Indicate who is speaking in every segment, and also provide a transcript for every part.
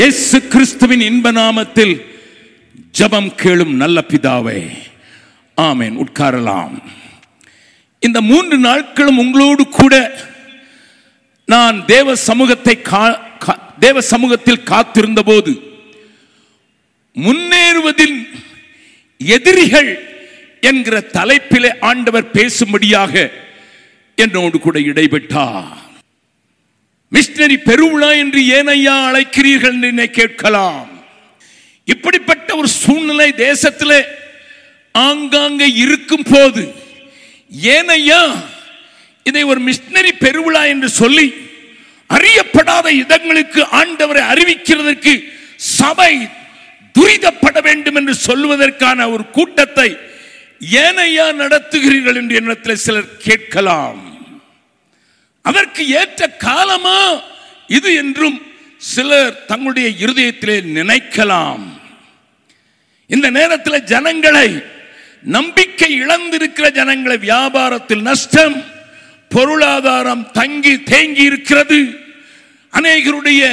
Speaker 1: இயேசு கிறிஸ்துவின் இன்ப நாமத்தில் ஜெபம் கேளும் நல்ல பிதாவே ஆமென் உட்காரலாம் இந்த மூன்று நாட்களும் உங்களோடு கூட நான் தேவ சமூகத்தை கா- கா- தேவ சமூகத்தில் காத்திருந்த போது முன்னேறுவதில் எதிரிகள் என்கிற தலைப்பிலே ஆண்டவர் பேசும்படியாக என்னோடு கூட இடைபெட்டார் மிஷனரி பெருவிழா என்று ஏனையா அழைக்கிறீர்கள் என்று என்னை கேட்கலாம் இப்படிப்பட்ட ஒரு சூழ்நிலை தேசத்திலே ஆங்காங்கே இருக்கும் போது ஏனையா இதை ஒரு மிஷனரி பெருவிழா என்று சொல்லி அறியப்படாத இடங்களுக்கு ஆண்டவரை அறிவிக்கிறதற்கு சபை துரிதப்பட வேண்டும் என்று சொல்வதற்கான ஒரு கூட்டத்தை ஏனையா நடத்துகிறீர்கள் என்று எண்ணத்தில் சிலர் கேட்கலாம் அதற்கு ஏற்ற காலமா இது என்றும் சிலர் தங்களுடைய இருதயத்திலே நினைக்கலாம் இந்த நேரத்தில் ஜனங்களை நம்பிக்கை இழந்திருக்கிற ஜனங்களை வியாபாரத்தில் நஷ்டம் பொருளாதாரம் தங்கி தேங்கி இருக்கிறது அநேகருடைய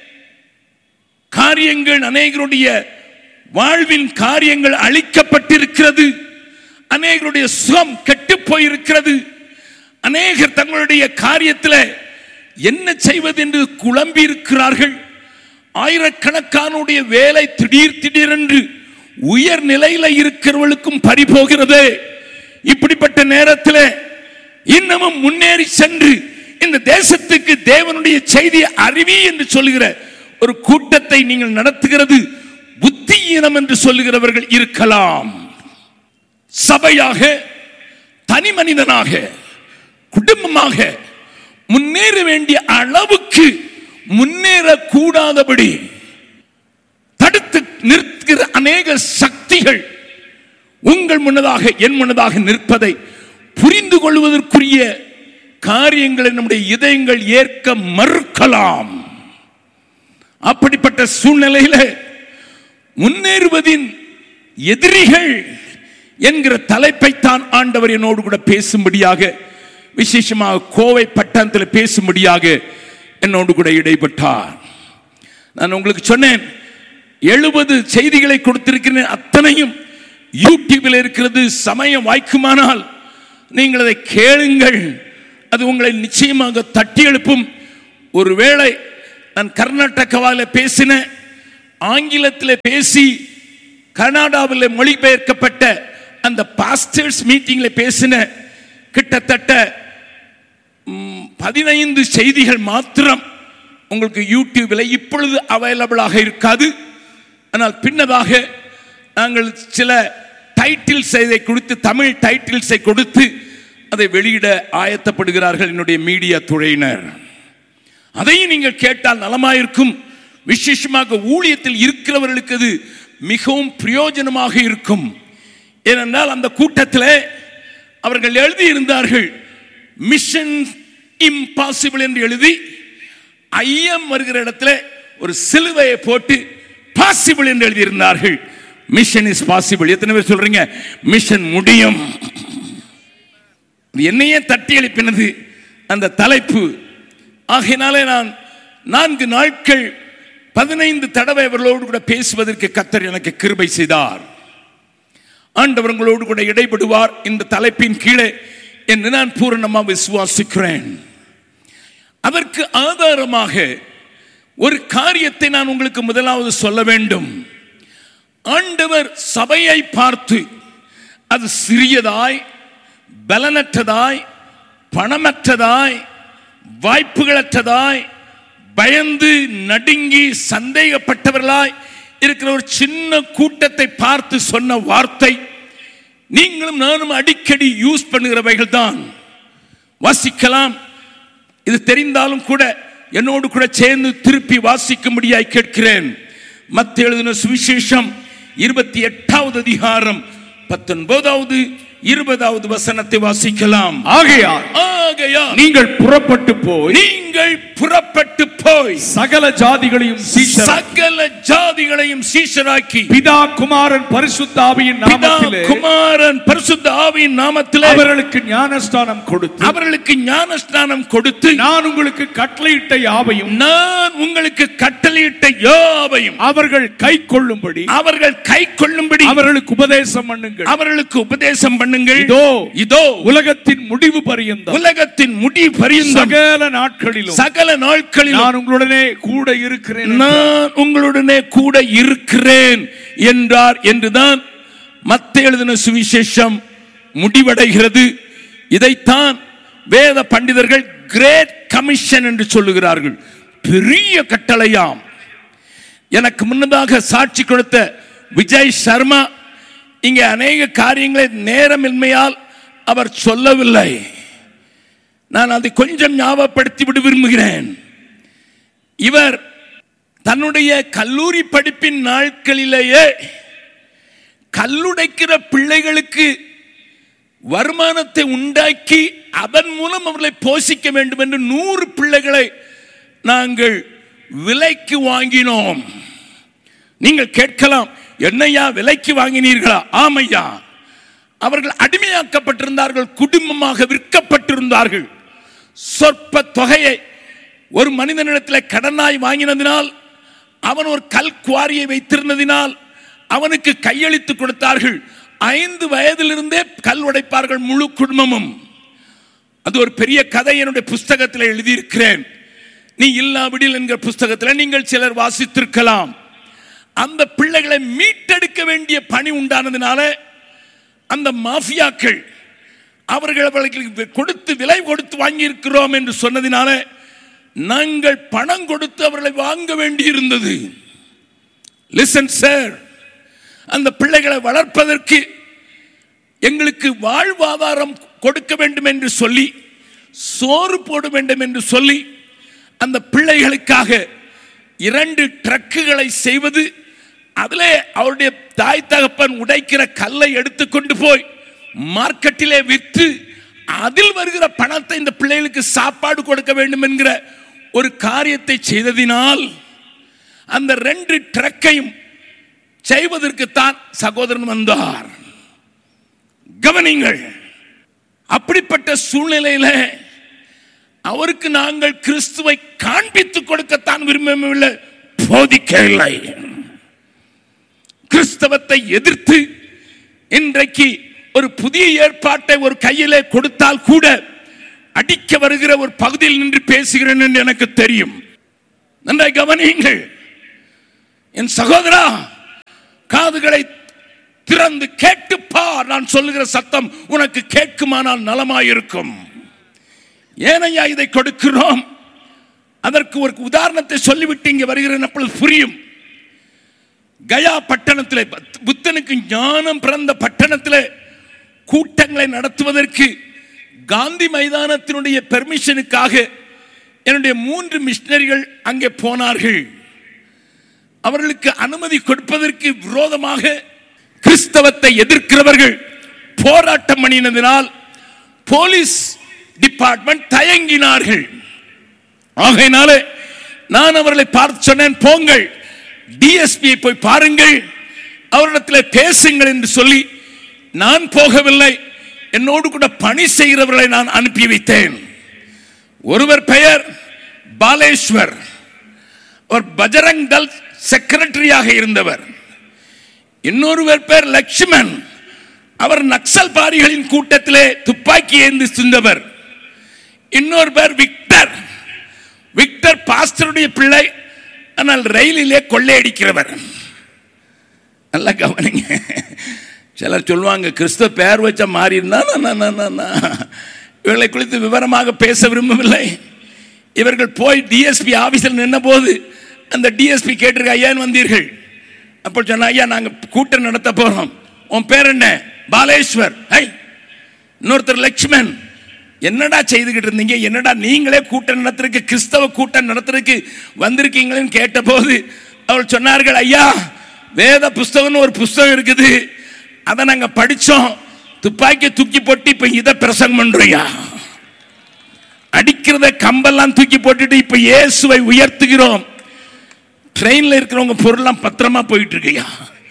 Speaker 1: காரியங்கள் அநேகருடைய வாழ்வின் காரியங்கள் அழிக்கப்பட்டிருக்கிறது அநேகருடைய சுகம் கெட்டு போயிருக்கிறது அநேகர் தங்களுடைய காரியத்தில் என்ன செய்வது என்று குழம்பி இருக்கிறார்கள் ஆயிரக்கணக்கானுடைய வேலை திடீர் திடீரென்று உயர் நிலையில இருக்கிறவர்களுக்கும் பறிபோகிறது இப்படிப்பட்ட நேரத்தில் இன்னமும் முன்னேறி சென்று இந்த தேசத்துக்கு தேவனுடைய செய்தியை அறிவி என்று சொல்லுகிற ஒரு கூட்டத்தை நீங்கள் நடத்துகிறது புத்தியீனம் என்று சொல்லுகிறவர்கள் இருக்கலாம் சபையாக தனி மனிதனாக குடும்பமாக முன்னேற வேண்டிய அளவுக்கு முன்னேறக்கூடாதபடி தடுத்து நிற்கிற அநேக சக்திகள் உங்கள் முன்னதாக என் முன்னதாக நிற்பதை புரிந்து கொள்வதற்குரிய காரியங்களை நம்முடைய இதயங்கள் ஏற்க மறுக்கலாம் அப்படிப்பட்ட சூழ்நிலையில முன்னேறுவதின் எதிரிகள் என்கிற தலைப்பைத்தான் ஆண்டவர் என்னோடு கூட பேசும்படியாக விசேஷமாக கோவை பட்டணத்தில் பேசும்படியாக என்னோடு கூட இடைப்பட்டார் நான் உங்களுக்கு சொன்னேன் எழுபது செய்திகளை கொடுத்திருக்கிறேன் அத்தனையும் யூடியூபில் இருக்கிறது சமயம் வாய்க்குமானால் நீங்கள் அதை கேளுங்கள் அது உங்களை நிச்சயமாக தட்டி எழுப்பும் ஒருவேளை நான் கர்நாடகாவில் பேசின ஆங்கிலத்தில் பேசி கர்நாடகாவில் மொழிபெயர்க்கப்பட்ட அந்த பாஸ்டர்ஸ் மீட்டிங்கில் பேசின கிட்டத்தட்ட ம், பதினைந்து செய்திகள் மாத்திரம் உங்களுக்கு யூடியூபில் இப்பொழுது அவைலபிளாக இருக்காது ஆனால் பின்னதாக நாங்கள் சில டைட்டில்ஸ் இதை கொடுத்து தமிழ் டைட்டில்ஸை கொடுத்து அதை வெளியிட ஆயத்தப்படுகிறார்கள் என்னுடைய மீடியா துறையினர் அதையும் நீங்கள் கேட்டால் நலமாயிருக்கும் விசேஷமாக ஊழியத்தில் இருக்கிறவர்களுக்கு அது மிகவும் பிரயோஜனமாக இருக்கும் ஏனென்றால் அந்த கூட்டத்தில் அவர்கள் எழுதியிருந்தார்கள் மிஷன் இம்பாசிபிள் என்று எழுதி ஐயம் வருகிற இடத்துல ஒரு சிலுவையை போட்டு பாசிபிள் என்று எழுதியிருந்தார்கள் மிஷன் இஸ் பாசிபிள் எத்தனை பேர் சொல்றீங்க மிஷன் முடியும் இது என்னையே தட்டி எழுப்பினது அந்த தலைப்பு ஆகையினாலே நான் நான்கு நாட்கள் பதினைந்து தடவை அவர்களோடு கூட பேசுவதற்கு கத்தர் எனக்கு கிருபை செய்தார் ஆண்டவர் உங்களோடு கூட இடைபடுவார் இந்த தலைப்பின் கீழே என்று நான் பூரணமாக விசுவாசிக்கிறேன் அதற்கு ஆதாரமாக ஒரு காரியத்தை நான் உங்களுக்கு முதலாவது சொல்ல வேண்டும் ஆண்டவர் சபையை பார்த்து அது சிறியதாய் பலனற்றதாய் பணமற்றதாய் வாய்ப்புகளற்றதாய் பயந்து நடுங்கி சந்தேகப்பட்டவர்களாய் இருக்கிற ஒரு சின்ன கூட்டத்தை பார்த்து சொன்ன வார்த்தை நீங்களும் நானும் அடிக்கடி யூஸ் பண்ணுகிறவைகள் தான் வாசிக்கலாம் இது தெரிந்தாலும் கூட என்னோடு கூட சேர்ந்து திருப்பி வாசிக்கும்படியாய் கேட்கிறேன் மத்த எழுதின சுவிசேஷம் இருபத்தி எட்டாவது அதிகாரம் பத்தொன்பதாவது இருபதாவது வசனத்தை வாசிக்கலாம்
Speaker 2: ஆகையால்
Speaker 1: ஆகையா
Speaker 2: நீங்கள் புறப்பட்டு போய்
Speaker 1: நீங்கள் புறப்பட்டு போய்
Speaker 2: சகல ஜாதிகளையும் சீஷர்
Speaker 1: சகல ஜாதி புறஜாதிகளையும் சீஷராக்கி
Speaker 2: பிதா குமாரன் பரிசுத்தாவியின்
Speaker 1: பிதா
Speaker 2: நாமத்திலே
Speaker 1: குமாரன் பரிசுத்த ஆவியின் நாமத்திலே
Speaker 2: அவர்களுக்கு ஞானஸ்தானம் கொடுத்து
Speaker 1: அவர்களுக்கு ஞானஸ்நானம் கொடுத்து
Speaker 2: நான் உங்களுக்கு கட்டளையிட்ட யாவையும்
Speaker 1: நான் உங்களுக்கு கட்டளையிட்ட யாவையும்
Speaker 2: அவர்கள் கை கொள்ளும்படி
Speaker 1: அவர்கள் கை கொள்ளும்படி
Speaker 2: அவர்களுக்கு உபதேசம் பண்ணுங்கள்
Speaker 1: அவர்களுக்கு உபதேசம் பண்ணுங்கள்
Speaker 2: இதோ
Speaker 1: இதோ
Speaker 2: உலகத்தின் முடிவு பரியந்தம்
Speaker 1: உலகத்தின் முடி பரிந்தம்
Speaker 2: சகல நாட்களிலும்
Speaker 1: சகல நாட்களிலும்
Speaker 2: நான் உங்களுடனே கூட இருக்கிறேன் என்றார்.
Speaker 1: நான் உங்களுடனே கூட இருக்கிறேன் என்றார் என்றுதான் மத்த எழுதின சுவிசேஷம் முடிவடைகிறது இதைத்தான் வேத பண்டிதர்கள் கிரேட் கமிஷன் என்று சொல்லுகிறார்கள் பெரிய கட்டளையாம் எனக்கு முன்னதாக சாட்சி கொடுத்த விஜய் சர்மா இங்கே அநேக காரியங்களை நேரமின்மையால் அவர் சொல்லவில்லை நான் அதை கொஞ்சம் ஞாபகப்படுத்தி விட விரும்புகிறேன் இவர் தன்னுடைய கல்லூரி படிப்பின் நாட்களிலேயே கல்லுடைக்கிற பிள்ளைகளுக்கு வருமானத்தை உண்டாக்கி அதன் மூலம் அவர்களை போஷிக்க வேண்டும் என்று நூறு பிள்ளைகளை நாங்கள் விலைக்கு வாங்கினோம் நீங்கள் கேட்கலாம் என்னையா விலைக்கு வாங்கினீர்களா ஆமையா அவர்கள் அடிமையாக்கப்பட்டிருந்தார்கள் குடும்பமாக விற்கப்பட்டிருந்தார்கள் சொற்ப தொகையை ஒரு மனிதனிடத்தில் கடனாய் வாங்கினதினால் அவன் ஒரு கல் குவாரியை வைத்திருந்ததினால் அவனுக்கு கையளித்து கொடுத்தார்கள் ஐந்து வயதிலிருந்தே கல் உடைப்பார்கள் முழு குடும்பமும் அது ஒரு பெரிய கதை என்னுடைய புஸ்தகத்தில் எழுதியிருக்கிறேன் நீ இல்லாவிடில் என்கிற புஸ்தகத்தில் நீங்கள் சிலர் வாசித்திருக்கலாம் அந்த பிள்ளைகளை மீட்டெடுக்க வேண்டிய பணி உண்டானதுனால அந்த மாஃபியாக்கள் அவர்கள் அவர்களுக்கு கொடுத்து விலை கொடுத்து வாங்கியிருக்கிறோம் என்று சொன்னதினால நாங்கள் பணம் கொடுத்து அவர்களை வாங்க வேண்டியிருந்தது லிசன் சார் அந்த பிள்ளைகளை வளர்ப்பதற்கு எங்களுக்கு வாழ்வாதாரம் கொடுக்க வேண்டும் என்று சொல்லி சோறு போட வேண்டும் என்று சொல்லி அந்த பிள்ளைகளுக்காக இரண்டு ட்ரக்குகளை செய்வது அதிலே அவருடைய தாய் தகப்பன் உடைக்கிற கல்லை எடுத்துக்கொண்டு போய் மார்க்கெட்டிலே விற்று அதில் வருகிற பணத்தை இந்த பிள்ளைகளுக்கு சாப்பாடு கொடுக்க வேண்டும் என்கிற ஒரு காரியத்தை செய்ததினால் அந்த ரெண்டு ட்ரக்கையும் செய்வதற்குத்தான் சகோதரன் வந்தார் கவனிங்கள் அப்படிப்பட்ட சூழ்நிலையில அவருக்கு நாங்கள் கிறிஸ்துவை காண்பித்துக் கொடுக்கத்தான் விரும்பவில்லை போதிக்கவில்லை கிறிஸ்தவத்தை எதிர்த்து இன்றைக்கு ஒரு புதிய ஏற்பாட்டை ஒரு கையிலே கொடுத்தால் கூட அடிக்க வருகிற ஒரு பகுதியில் நின்று பேசுகிறேன் என்று எனக்கு தெரியும் நன்றாய் கவனியுங்கள் என் சகோதரா காதுகளை திறந்து கேட்டு பார் நான் சொல்லுகிற சத்தம் உனக்கு கேட்குமானால் நலமாயிருக்கும் ஏனையா இதை கொடுக்கிறோம் அதற்கு ஒரு உதாரணத்தை சொல்லிவிட்டு இங்கே வருகிறேன் அப்பொழுது புரியும் கயா பட்டணத்தில் புத்தனுக்கு ஞானம் பிறந்த பட்டணத்தில் கூட்டங்களை நடத்துவதற்கு காந்தி மைதானத்தினுடைய பெர்மிஷனுக்காக என்னுடைய மூன்று மிஷினரிகள் அங்கே போனார்கள் அவர்களுக்கு அனுமதி கொடுப்பதற்கு விரோதமாக கிறிஸ்தவத்தை எதிர்க்கிறவர்கள் போராட்டம் பண்ணினதினால் போலீஸ் டிபார்ட்மெண்ட் தயங்கினார்கள் ஆகையினாலே நான் அவர்களை பார்த்து சொன்னேன் போங்கள் டிஎஸ்பியை போய் பாருங்கள் அவரிடத்தில் பேசுங்கள் என்று சொல்லி நான் போகவில்லை என்னோடு கூட பணி செய்கிறவர்களை நான் அனுப்பி வைத்தேன் ஒருவர் பெயர் பாலேஸ்வர் அவர் பஜரங் தள் செக்ரட்டரியாக இருந்தவர் இன்னொருவர் பேர் லட்சுமன் அவர் நக்சல் பாரிகளின் கூட்டத்திலே துப்பாக்கி ஏந்தி சென்றவர் இன்னொரு பேர் விக்டர் விக்டர் பாஸ்டருடைய பிள்ளை ஆனால் ரயிலிலே கொள்ளையடிக்கிறவர் நல்லா கவனிங்க சிலர் சொல்லுவாங்க கிறிஸ்தவ பெயர் வச்ச மாறி இருந்தா இவர்களை குறித்து விவரமாக பேச விரும்பவில்லை இவர்கள் போய் டிஎஸ்பி ஆபீஸில் நின்ற போது அந்த டிஎஸ்பி கேட்டிருக்க ஐயான்னு வந்தீர்கள் அப்போ சொன்ன ஐயா நாங்கள் கூட்டம் நடத்த போகிறோம் உன் பேர் என்ன பாலேஸ்வர் ஐ இன்னொருத்தர் லக்ஷ்மன் என்னடா செய்துகிட்டு இருந்தீங்க என்னடா நீங்களே கூட்டம் நடத்துறதுக்கு கிறிஸ்தவ கூட்டம் நடத்துறதுக்கு வந்திருக்கீங்களேன்னு கேட்டபோது அவள் சொன்னார்கள் ஐயா வேத புஸ்தகம்னு ஒரு புஸ்தகம் இருக்குது அதை நாங்கள் படித்தோம் துப்பாக்கி தூக்கி போட்டு இப்போ இதை பிரசங்கம் பண்றியா அடிக்கிறத கம்பெல்லாம் தூக்கி போட்டுட்டு இப்போ இயேசுவை உயர்த்துகிறோம் ட்ரெயினில் இருக்கிறவங்க பொருள்லாம் பத்திரமா போயிட்டு இருக்கையா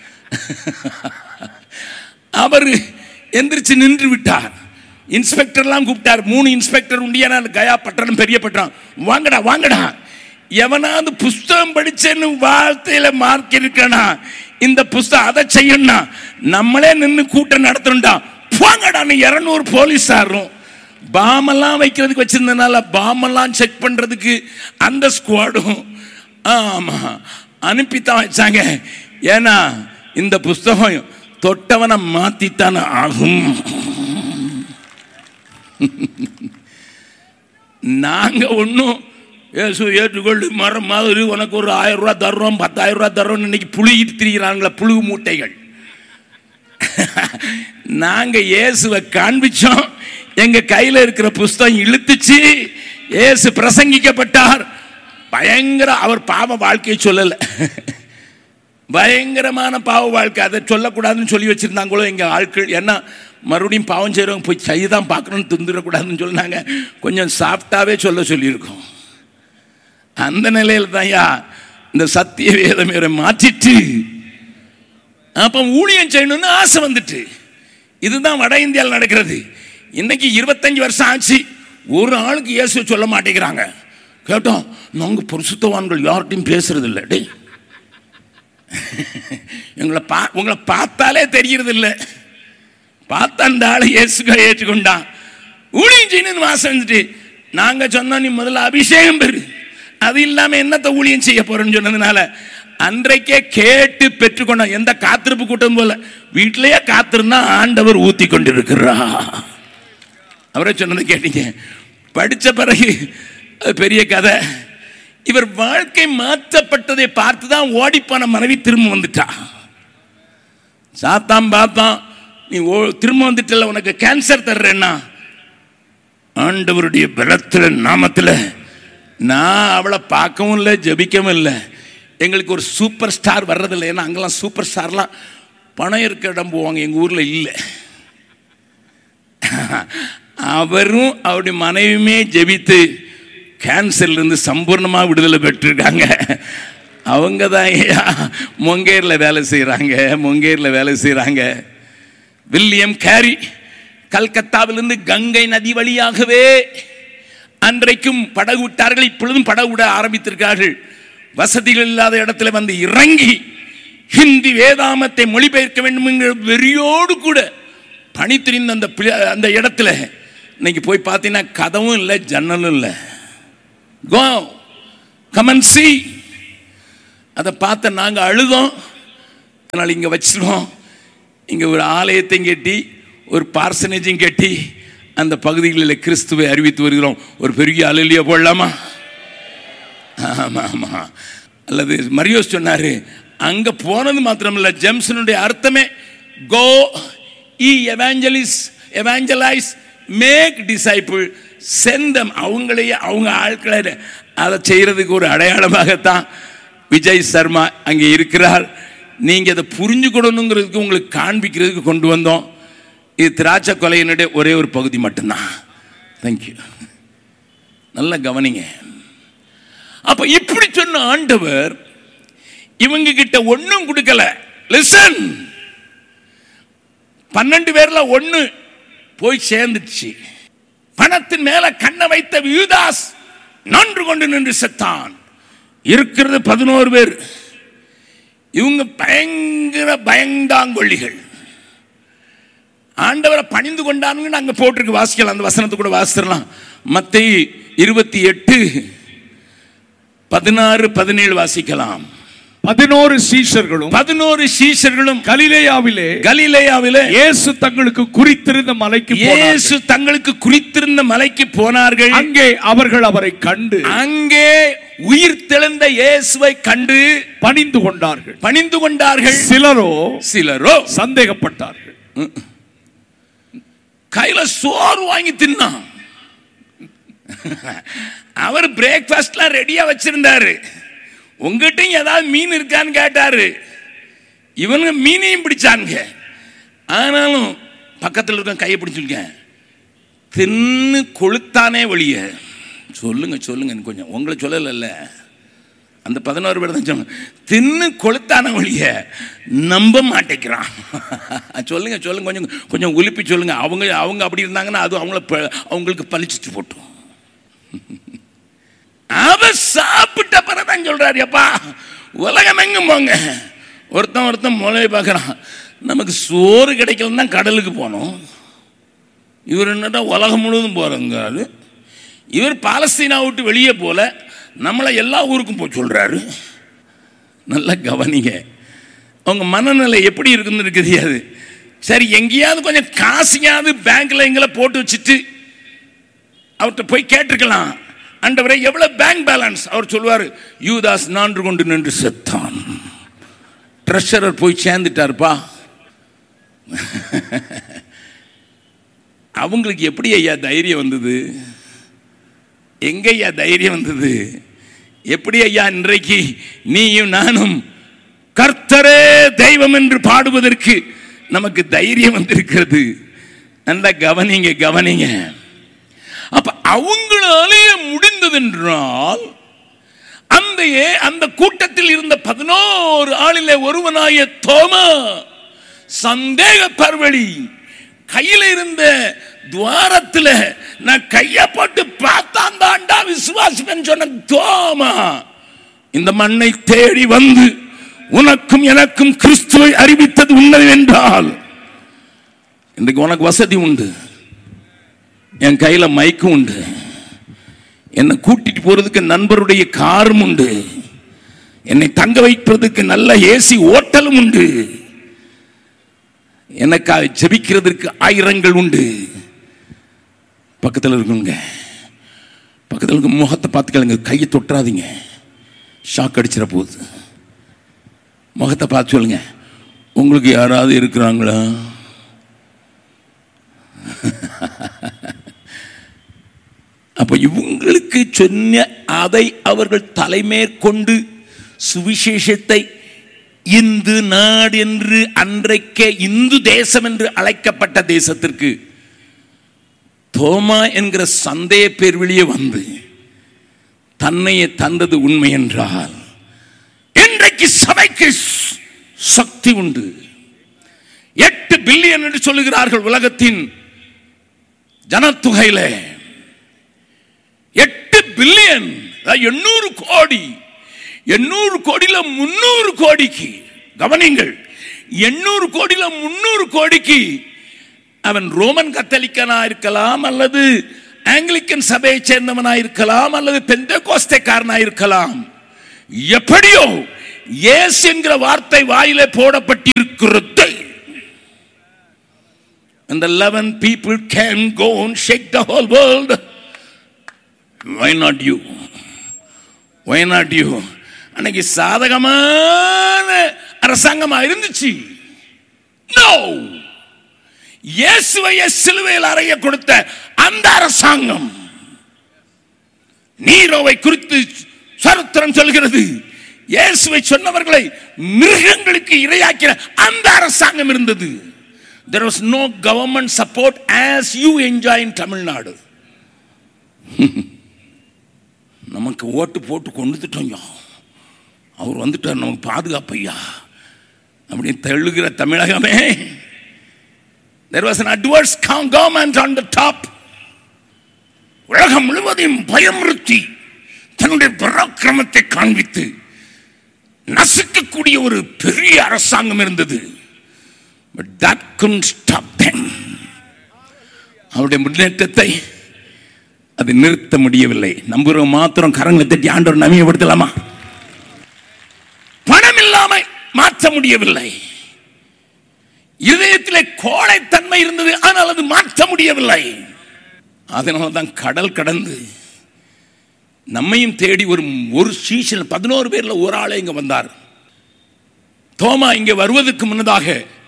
Speaker 1: அவர் எந்திரிச்சு நின்று விட்டார் இன்ஸ்பெக்டர்லாம் கூப்பிட்டார் மூணு இன்ஸ்பெக்டர் உண்டியான கயா பட்டணம் பெரிய பட்டணம் வாங்கடா வாங்கடா எவனாவது புஸ்தகம் படிச்சேன்னு வார்த்தையில மார்க் இருக்கனா இந்த புஸ்தகம் அதை செய்யணும்னா நம்மளே நின்று கூட்டம் நடத்தணும்டா வாங்கடான்னு இரநூறு போலீஸாரும் பாமெல்லாம் வைக்கிறதுக்கு வச்சிருந்தனால பாமெல்லாம் செக் பண்றதுக்கு அந்த ஸ்குவாடும் ஆமா அனுப்பித்தான் வச்சாங்க ஏன்னா இந்த புஸ்தகம் தொட்டவனை மாத்தித்தானே ஆகும் நாங்க ஒன்றும் ஏசு ஏற்றுக்கொண்டு மரம் மாதிரி உனக்கு ஒரு ஆயிரம் ரூபா தர்றோம் பத்தாயிரம் ரூபா தர்றோம்னு இன்னைக்கு புழுகிட்டு திரிகிறாங்களே புழுகு மூட்டைகள் நாங்க இயேசுவை காண்பிச்சோம் எங்க கையில இருக்கிற புஸ்தகம் இழுத்துச்சு இயேசு பிரசங்கிக்கப்பட்டார் பயங்கர அவர் பாவ வாழ்க்கையை சொல்லல பயங்கரமான பாவ வாழ்க்கை அதை சொல்லக்கூடாதுன்னு சொல்லி வச்சிருந்தாங்களோ எங்க ஆட்கள் ஏன்னா மறுபடியும் பாவம் செய்கிறவங்க போய் செய்தான் பார்க்கணும்னு துந்துடக்கூடாதுன்னு சொன்னாங்க கொஞ்சம் சாஃப்டாகவே சொல்ல சொல்லியிருக்கோம் அந்த நிலையில் தான்யா இந்த சத்திய வேதம் இவரை மாற்றிட்டு அப்போ ஊழியம் செய்யணும்னு ஆசை வந்துட்டு இதுதான் வட இந்தியாவில் நடக்கிறது இன்னைக்கு இருபத்தஞ்சு வருஷம் ஆச்சு ஒரு ஆளுக்கு இயேசு சொல்ல மாட்டேங்கிறாங்க கேட்டோம் நாங்கள் பரிசுத்தவான்கள் யார்கிட்டையும் பேசுறது இல்லை டேய் எங்களை பா உங்களை பார்த்தாலே தெரியறது இல்லை பார்த்தா அந்த ஆளை இயேசுக்க ஏற்றுக்கொண்டான் ஊழியம் செய்யணும்னு வாசம் வந்துட்டு நாங்கள் சொன்னோம் நீ முதல்ல அபிஷேகம் பெறு அது இல்லாமல் என்னத்தை ஊழியம் செய்ய போறேன்னு சொன்னதுனால அன்றைக்கே கேட்டு பெற்றுக்கொண்டோம் எந்த காத்திருப்பு கூட்டம் போல வீட்டிலேயே காத்திருந்தா ஆண்டவர் ஊத்தி கொண்டிருக்கிறா அவரே சொன்னதை கேட்டீங்க படித்த பிறகு அது பெரிய கதை இவர் வாழ்க்கை மாற்றப்பட்டதை பார்த்து தான் ஓடிப்போன மனைவி திரும்ப வந்துட்டா சாத்தான் பார்த்தான் நீ ஓ திரும்ப வந்துட்டல உனக்கு கேன்சர் தர்றேன்னா ஆண்டவருடைய பலத்தில் நாமத்தில் நான் அவளை பார்க்கவும் இல்லை ஜபிக்கவும் இல்லை எங்களுக்கு ஒரு சூப்பர் ஸ்டார் வர்றதில்லை ஏன்னா அங்கெல்லாம் சூப்பர் ஸ்டார்லாம் பணம் இருக்க இடம் போவாங்க எங்கள் ஊரில் இல்லை அவரும் அவருடைய மனைவியுமே ஜெபித்து கேன்சர்லேருந்து சம்பூர்ணமாக விடுதலை பெற்றிருக்காங்க அவங்க தான் ஐயா மொங்கேரில் வேலை செய்கிறாங்க மொங்கேரில் வேலை செய்கிறாங்க வில்லியம் கேரி கல்கத்தாவிலிருந்து கங்கை நதி வழியாகவே அன்றைக்கும் படகு விட்டார்கள் இப்பொழுதும் படகு விட ஆரம்பித்திருக்கார்கள் வசதிகள் இல்லாத இடத்துல வந்து இறங்கி ஹிந்தி வேதாமத்தை மொழிபெயர்க்க வேண்டும் என்கிற வெறியோடு கூட பணித்திரிந்த அந்த பிள- அந்த இடத்துல இன்னைக்கு போய் பார்த்தீங்கன்னா கதவும் இல்லை ஜன்னலும் இல்லை கோ கமன் சி அதை பார்த்த நாங்கள் அழுதோம் அதனால் இங்கே வச்சிருவோம் இங்கே ஒரு ஆலயத்தையும் கட்டி ஒரு பார்சனேஜையும் கட்டி அந்த பகுதிகளில் கிறிஸ்துவை அறிவித்து வருகிறோம் ஒரு பெரிய அலுலியை போடலாமா ஆமாம் ஆமாம் அல்லது மரியோஸ் சொன்னார் அங்கே போனது மாத்திரமில்ல ஜெம்சனுடைய அர்த்தமே கோ இ எவாஞ்சலிஸ் எவாஞ்சலைஸ் மேக் டிசைபிள் செந்தம் அவங்களையே அவங்க ஆட்களை அதை செய்கிறதுக்கு ஒரு அடையாளமாகத்தான் விஜய் சர்மா அங்கே இருக்கிறார் நீங்கள் அதை புரிஞ்சுக்கணுங்கிறதுக்கு உங்களுக்கு காண்பிக்கிறதுக்கு கொண்டு வந்தோம் இது திராட்சை கொலையினுடைய ஒரே ஒரு பகுதி மட்டும்தான் தேங்க்யூ நல்லா கவனிங்க அப்ப இப்படி சொன்ன ஆண்டவர் இவங்க கிட்ட ஒண்ணும் கொடுக்கல லிசன் பன்னெண்டு பேர்ல ஒண்ணு போய் சேர்ந்துச்சு பணத்தின் மேல கண்ணை வைத்த யூதாஸ் நன்று கொண்டு நின்று செத்தான் இருக்கிறது பதினோரு பேர் இவங்க பயங்கர பயந்தாங்கொள்ளிகள் ஆண்டவரை பணிந்து கொண்டானுங்கன்னு அங்க போட்டிருக்கு வாசிக்கலாம் அந்த வசனத்தை கூட வாசிச்சிடலாம் மத்தேயு இருபத்தி எட்டு பதினாறு பதினேழு வாசிக்கலாம்
Speaker 2: பதினோரு சீஷர்களும்
Speaker 1: பதினோரு சீஷர்களும்
Speaker 2: கலிலேயாவிலே
Speaker 1: கலிலேயாவிலே
Speaker 2: இயேசு தங்களுக்கு குறித்திருந்த மலைக்கு போனார்கள்.
Speaker 1: இயேசு தங்களுக்கு குறித்திருந்த மலைக்கு போனார்கள்
Speaker 2: அங்கே அவர்கள் அவரை கண்டு
Speaker 1: அங்கே உயிர் தெழுந்த இயேசுவை கண்டு
Speaker 2: பணிந்து கொண்டார்கள்
Speaker 1: பணிந்து கொண்டார்கள்
Speaker 2: சிலரோ
Speaker 1: சிலரோ
Speaker 2: சந்தேகப்பட்டார்கள்
Speaker 1: கையில சோறு வாங்கி தின்னான் அவர் பிரேக்ஃபாஸ்ட்லாம் ரெடியா வச்சிருந்தாரு உங்ககிட்டயும் ஏதாவது மீன் இருக்கான்னு கேட்டாரு இவனுங்க மீனையும் பிடிச்சானுங்க ஆனாலும் பக்கத்தில் இருக்க கையை பிடிச்சிருக்கேன் தின்னு கொளுத்தானே வழிய சொல்லுங்க சொல்லுங்க இன்னும் கொஞ்சம் உங்களை சொல்லலைல்ல அந்த பதினோரு பேர் தான் சொன்னாங்க தின்னு கொளுத்தான வழிய நம்ப மாட்டேங்கிறான் சொல்லுங்க சொல்லுங்க கொஞ்சம் கொஞ்சம் உலுப்பி சொல்லுங்க அவங்க அவங்க அப்படி இருந்தாங்கன்னா அது அவங்கள ப- அவங்களுக்கு பழிச்சிட்டு போட்டோம் அவ சாப்பிட்ட பிறதான் சொல்றாரு அப்பா உலகம் எங்கும் போங்க ஒருத்தன் ஒருத்தன் மூளையை பார்க்குறான் நமக்கு சோறு கிடைக்கலன்னா கடலுக்கு போனோம் இவர் என்னடா உலகம் முழுவதும் போகிறங்காரு இவர் பாலஸ்தீனா விட்டு வெளியே போல நம்மளை எல்லா ஊருக்கும் போய் சொல்கிறாரு நல்லா கவனிங்க அவங்க மனநிலை எப்படி இருக்குன்னு எனக்கு தெரியாது சரி எங்கேயாவது கொஞ்சம் காசையாவது பேங்க்ல எங்களை போட்டு வச்சுட்டு அவர்கிட்ட போய் கேட்டிருக்கலாம் ஆண்டவரே எவ்வளவு பேங்க் பேலன்ஸ் அவர் சொல்லுவார் யூதாஸ் நான்று கொண்டு நின்று செத்தான் ட்ரெஷரர் போய் சேர்ந்துட்டாருப்பா அவங்களுக்கு எப்படி ஐயா தைரியம் வந்தது எங்க ஐயா தைரியம் வந்தது எப்படி ஐயா இன்றைக்கு நீயும் நானும் கர்த்தரே தெய்வம் என்று பாடுவதற்கு நமக்கு தைரியம் வந்திருக்கிறது நல்லா கவனிங்க கவனிங்க அப்ப அவங்களாலேயே முடிந்தது என்றால் அந்த ஏ- அந்த கூட்டத்தில் இருந்த பதினோரு ஆளிலே ஒருவனாய தோமா சந்தேக பர்வழி கையில இருந்த துவாரத்துல நான் கைய போட்டு பார்த்தான் தாண்டா விசுவாசிப்பேன்னு சொன்ன தோமா இந்த மண்ணை தேடி வந்து உனக்கும் எனக்கும் கிறிஸ்துவை அறிவித்தது உண்மை என்றால் இன்றைக்கு உனக்கு வசதி உண்டு என் கையில மைக்கும் உண்டு என்னை கூட்டிட்டு போறதுக்கு நண்பருடைய காரும் உண்டு என்னை தங்க வைப்பதற்கு நல்ல ஏசி ஓட்டலும் உண்டு எனக்காக ஜெபிக்கிறதற்கு ஆயிரங்கள் உண்டு பக்கத்தில் இருக்குங்க பக்கத்தில் இருக்க முகத்தை பார்த்து கேளுங்க கையை தொட்டுறாதீங்க ஷாக் அடிச்சிட போகுது முகத்தை பார்த்து சொல்லுங்க உங்களுக்கு யாராவது இருக்கிறாங்களா அப்ப இவங்களுக்கு சொன்ன அதை அவர்கள் தலைமேற்கொண்டு சுவிசேஷத்தை இந்து நாடு என்று அன்றைக்கே இந்து தேசம் என்று அழைக்கப்பட்ட தேசத்திற்கு தோமா என்கிற சந்தேக பேர் வெளியே வந்து தன்னையே தந்தது உண்மை என்றால் இன்றைக்கு சபைக்கு ஸ்- சக்தி உண்டு எட்டு பில்லியன் என்று சொல்லுகிறார்கள் உலகத்தின் ஜனத்தொகையில எட்டு பில்லியன் எண்ணூறு கோடி எண்ணூறு கோடியில முன்னூறு கோடிக்கு கவனிங்கள் எண்ணூறு கோடியில முன்னூறு கோடிக்கு அவன் ரோமன் கத்தலிக்கனா இருக்கலாம் அல்லது ஆங்கிலிக்கன் சபையை சேர்ந்தவனா இருக்கலாம் அல்லது பெந்த கோஸ்தைக்காரனா இருக்கலாம் எப்படியோ இயேசு என்கிற வார்த்தை வாயிலே போடப்பட்டிருக்கிறது And the 11 people can go and shake the whole world. Why not you? Why not you? அன்னைக்கு சாதகமான அரசாங்கமா இருந்துச்சு நோ இயேசுவைய சிலுவையில் அறைய கொடுத்த அந்த அரசாங்கம் நீரோவை குறித்து சரித்திரம் சொல்கிறது இயேசுவை சொன்னவர்களை மிருகங்களுக்கு இரையாக்கிற அந்த அரசாங்கம் இருந்தது there was no government support as you enjoy in Tamil Nadu நமக்கு ஓட்டு போட்டு கொண்டுட்டோம் அவர் வந்துட்டார் நமக்கு பாதுகாப்பு ஐயா அப்படின்னு தள்ளுகிற தமிழகமே there was an adverse coun- government on the top உலகம் முழுவதையும் பயமுறுத்தி தன்னுடைய பராக்கிரமத்தை காண்பித்து நசுக்கக்கூடிய ஒரு பெரிய அரசாங்கம் இருந்தது But that couldn't stop them. அவருடைய முன்னேற்றத்தை அது நிறுத்த முடியவில்லை நம்புறவங்க மாத்திரம் கரங்களை தட்டி ஆண்டவர் நவீனப்படுத்தலாமா பணம் இல்லாம மாற்ற முடியவில்லை இதயத்திலே கோழைத்தன்மை இருந்தது ஆனால் அது மாற்ற முடியவில்லை அதனால தான் கடல் கடந்து நம்மையும் தேடி ஒரு ஒரு சீசன் பதினோரு பேர்ல ஒரு ஆளே இங்க வந்தார் தோமா இங்கே வருவதற்கு முன்னதாக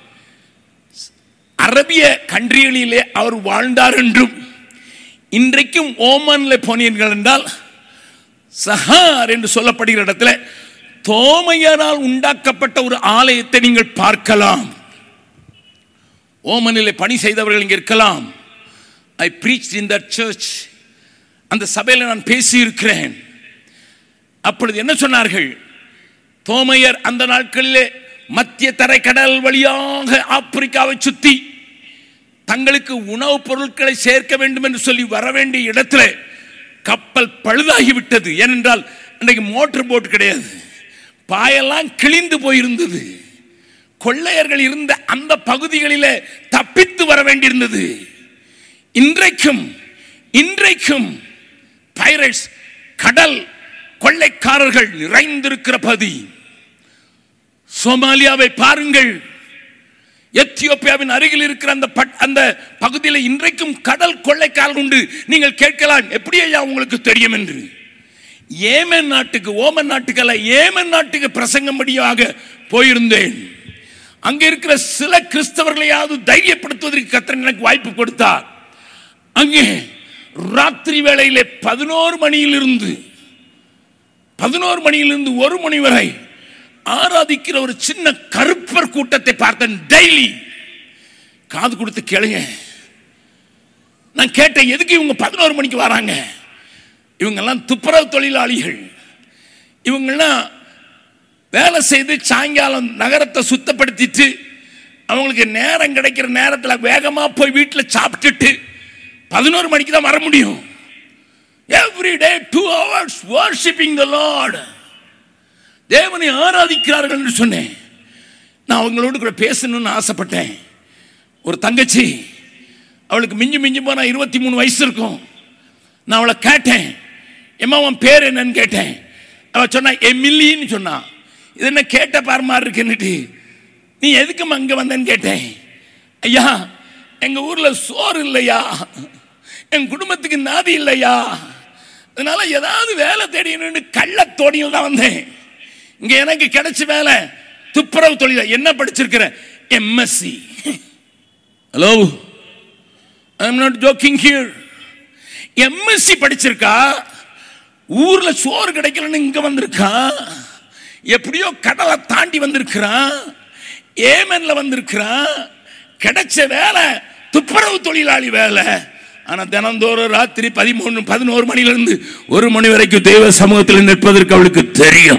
Speaker 1: அரபிய கண்ட்ரிகளிலே அவர் வாழ்ந்தார் என்றும் இன்றைக்கும் ஓமன்ல போனீர்கள் என்றால் சஹார் என்று சொல்லப்படுகிற இடத்துல தோமையரால் உண்டாக்கப்பட்ட ஒரு ஆலயத்தை நீங்கள் பார்க்கலாம் ஓமனிலே பணி செய்தவர்கள் இங்கே இருக்கலாம் I preach in that church அந்த சபையில் நான் பேசியிருக்கிறேன் அப்பொழுது என்ன சொன்னார்கள் தோமையர் அந்த நாட்களிலே மத்திய தரைக்கடல் வழியாக ஆப்பிரிக்காவை சுத்தி தங்களுக்கு உணவுப் பொருட்களை சேர்க்க வேண்டும் என்று சொல்லி வர வேண்டிய இடத்துல கப்பல் பழுதாகி விட்டது ஏனென்றால் அன்றைக்கு மோட்டர் போட் கிடையாது பாயெல்லாம் கிழிந்து போயிருந்தது கொள்ளையர்கள் இருந்த அந்த பகுதிகளிலே தப்பித்து வர வேண்டியிருந்தது இன்றைக்கும் இன்றைக்கும் பைரட்ஸ் கடல் கொள்ளைக்காரர்கள் நிறைந்திருக்கிற பகுதி சோமாலியாவை பாருங்கள் எத்தியோப்பியாவின் அருகில் இருக்கிற அந்த பட்- அந்த பகுதியில் இன்றைக்கும் கடல் கொள்ளைக்காரர்கள் உண்டு நீங்கள் கேட்கலாம் எப்படி ஐயா உங்களுக்கு தெரியும் என்று ஏமன் நாட்டுக்கு ஓமன் நாட்டுக்கு அல்ல ஏமன் நாட்டுக்கு பிரசங்கம்படியாக போயிருந்தேன் அங்க இருக்கிற சில கிறிஸ்தவர்களையாவது தைரியப்படுத்துவதற்கு கத்தர் எனக்கு வாய்ப்பு கொடுத்தார் அங்கே ராத்திரி வேளையிலே பதினோரு மணியிலிருந்து பதினோரு மணியிலிருந்து ஒரு மணி வரை ஆராதிக்கிற ஒரு சின்ன கருப்பர் கூட்டத்தை பார்த்தேன் டெய்லி காது கொடுத்து கேளுங்க நான் கேட்டேன் எதுக்கு இவங்க பதினோரு மணிக்கு வராங்க இவங்கெல்லாம் துப்புரவு தொழிலாளிகள் இவங்கெல்லாம் வேலை செய்து சாயங்காலம் நகரத்தை சுத்தப்படுத்திட்டு அவங்களுக்கு நேரம் கிடைக்கிற நேரத்தில் வேகமாக போய் வீட்டில் சாப்பிட்டுட்டு பதினோரு மணிக்கு தான் வர முடியும் every day two hours worshipping the lord தேவனை ஆராதிக்கிறார்கள் என்று சொன்னேன் நான் அவங்களோடு கூட பேசணும்னு ஆசைப்பட்டேன் ஒரு தங்கச்சி அவளுக்கு மிஞ்சி மிஞ்சி போனா இருபத்தி மூணு வயசு இருக்கும் நான் அவளை கேட்டேன் எம்மா உன் பேர் என்னன்னு கேட்டேன் அவள் சொன்னா எமிலின்னு சொன்னா இது என்ன கேட்ட பார் மாதிரி இருக்குன்னுட்டு நீ எதுக்கு அங்கே வந்தேன்னு கேட்டேன் ஐயா எங்க ஊர்ல சோறு இல்லையா என் குடும்பத்துக்கு நாதி இல்லையா அதனால ஏதாவது வேலை தேடினு கள்ளத்தோடியில் தான் வந்தேன் இங்க எனக்கு கிடைச்ச வேலை துப்புரவு தொழில் என்ன படிச்சிருக்கிற MSc hello I am not joking here MSc படிச்சிருக்கா ஊர்ல சோறு கிடைக்கலன்னு இங்க வந்திருக்கா எப்படியோ கடலை தாண்டி வந்திருக்கிறான் ஏமன்ல வந்திருக்கிறான் கிடைச்ச வேலை துப்புரவு தொழிலாளி வேலை ஆனா தினந்தோறும் ராத்திரி பதிமூணு பதினோரு மணில இருந்து ஒரு மணி வரைக்கும் தெய்வ சமூகத்தில் நிற்பதற்கு அவளுக்கு தெரியும்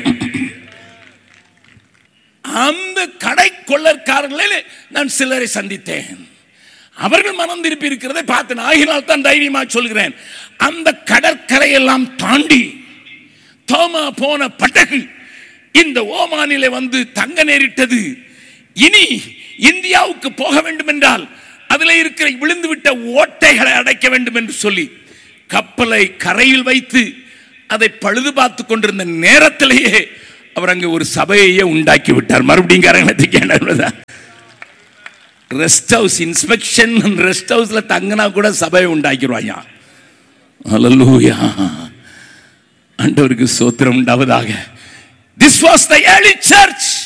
Speaker 1: அந்த கடை கொள்ளற்காரர்களில் நான் சிலரை சந்தித்தேன் அவர்கள் மனம் திருப்பி இருக்கிறதை பார்த்தேன் ஆகினால் தான் தைரியமா சொல்கிறேன் அந்த கடற்கரை எல்லாம் தாண்டி தோமா போன படகு இந்த ஓமானிலே வந்து தங்க நேரிட்டது இனி இந்தியாவுக்கு போக வேண்டும் என்றால் அதில் இருக்கிற விழுந்துவிட்ட ஓட்டைகளை அடைக்க வேண்டும் என்று சொல்லி கப்பலை கரையில் வைத்து அதை பழுது பார்த்து கொண்டிருந்த நேரத்திலேயே அவர் அங்கே ஒரு சபையையே உண்டாக்கி விட்டார் மறுபடியும் கரங்கத்துக்கு ரெஸ்ட் ஹவுஸ் இன்ஸ்பெக்ஷன் ரெஸ்ட் ஹவுஸ்ல தங்கினா கூட சபையை உண்டாக்கிடுவாங்க ஹalleluya ஆண்டவருக்கு சோத்திரம் உண்டாவதாக this was the early search